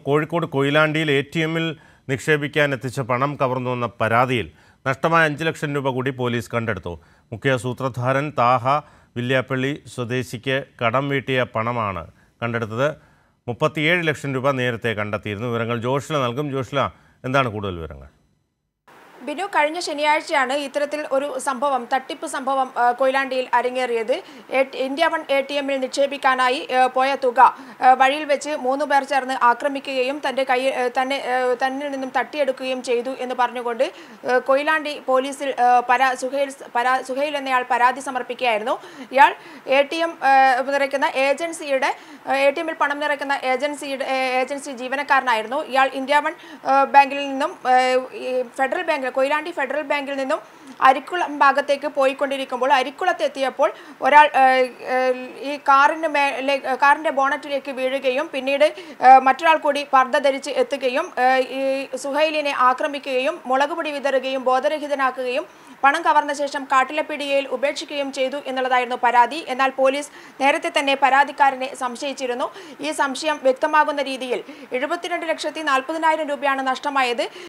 Kozhikode കൊയിലാണ്ടിയിൽ A T എമ്മിൽ നിക്ഷേപിക്കാൻ എത്തിച്ച പണം കവർന്നുവെന്ന പരാതിയിൽ നഷ്ടമായ അഞ്ച് ലക്ഷം രൂപ കൂടി പോലീസ് കണ്ടെടുത്തു മുഖ്യ സൂത്രധാരൻ താഹ വില്യാപ്പള്ളി സ്വദേശിക്ക് കടം വീട്ടിയ പണമാണ് കണ്ടെടുത്തത് മുപ്പത്തിയേഴ് ലക്ഷം രൂപ നേരത്തെ കണ്ടെത്തിയിരുന്നു വിവരങ്ങൾ ജോഷ്ല നൽകും ജോഷ്ല എന്താണ് കൂടുതൽ വിവരങ്ങൾ ബിനു കഴിഞ്ഞ ശനിയാഴ്ചയാണ് ഇത്തരത്തിൽ ഒരു സംഭവം തട്ടിപ്പ് സംഭവം ആ, കൊയിലാണ്ടിയിൽ അരങ്ങേറിയത് എ- ഇന്ത്യ വൺ എ ടി എമ്മിൽ നിക്ഷേപിക്കാനായി ആ, പോയ തുക ആ, വഴിയിൽ വെച്ച് മൂന്ന് പേർ ചേർന്ന് ആക്രമിക്കുകയും തന്റെ കൈ ആ, തന്നെ ആ, തന്നിൽ നിന്നും തട്ടിയെടുക്കുകയും ചെയ്തു എന്ന് പറഞ്ഞുകൊണ്ട് ആ, കൊയിലാണ്ടി പോലീസിൽ ആ, പരാ സുഹൈൽ പരാ സുഹൈൽ എന്നയാൾ പരാതി സമർപ്പിക്കുകയായിരുന്നു ഇയാൾ എ ടി എം നിറയ്ക്കുന്ന ഏജൻസിയുടെ എ ടി എമ്മിൽ പണം നിറയ്ക്കുന്ന ഏജൻസിയുടെ ഏ, ഏജൻസി ജീവനക്കാരനായിരുന്നു ഇയാൾ ഇന്ത്യ വൺ ആ, ബാങ്കിൽ നിന്നും ആ, ഈ ഫെഡറൽ ബാങ്കിൽ കൊയിലാണ്ടി ഫെഡറൽ ബാങ്കിൽ നിന്നും അരിക്കുളം ഭാഗത്തേക്ക് പോയിക്കൊണ്ടിരിക്കുമ്പോൾ അരിക്കുളത്ത് എത്തിയപ്പോൾ ഒരാൾ ആ, ആ, ഈ കാറിന് മേലെ കാറിന്റെ ബോണറ്റിലേക്ക് വീഴുകയും പിന്നീട് ആ, മറ്റൊരാൾ കൂടി പർദ്ദ ധരിച്ച് എത്തുകയും ആ, ഈ സുഹൈലിനെ ആക്രമിക്കുകയും മുളകുപൊടി വിതറുകയും ബോധരഹിതനാക്കുകയും പണം കവർന്ന ശേഷം കാട്ടിലെ പിടികയിൽ ഉപേക്ഷിക്കുകയും ചെയ്തു എന്നുള്ളതായിരുന്നു പരാതി എന്നാൽ പോലീസ് നേരത്തെ തന്നെ പരാതിക്കാരനെ സംശയിച്ചിരുന്നു ഈ സംശയം വ്യക്തമാകുന്ന രീതിയിൽ എഴുപത്തിരണ്ട് ലക്ഷത്തി നാൽപ്പതിനായിരം രൂപയാണ് നഷ്ടമായത്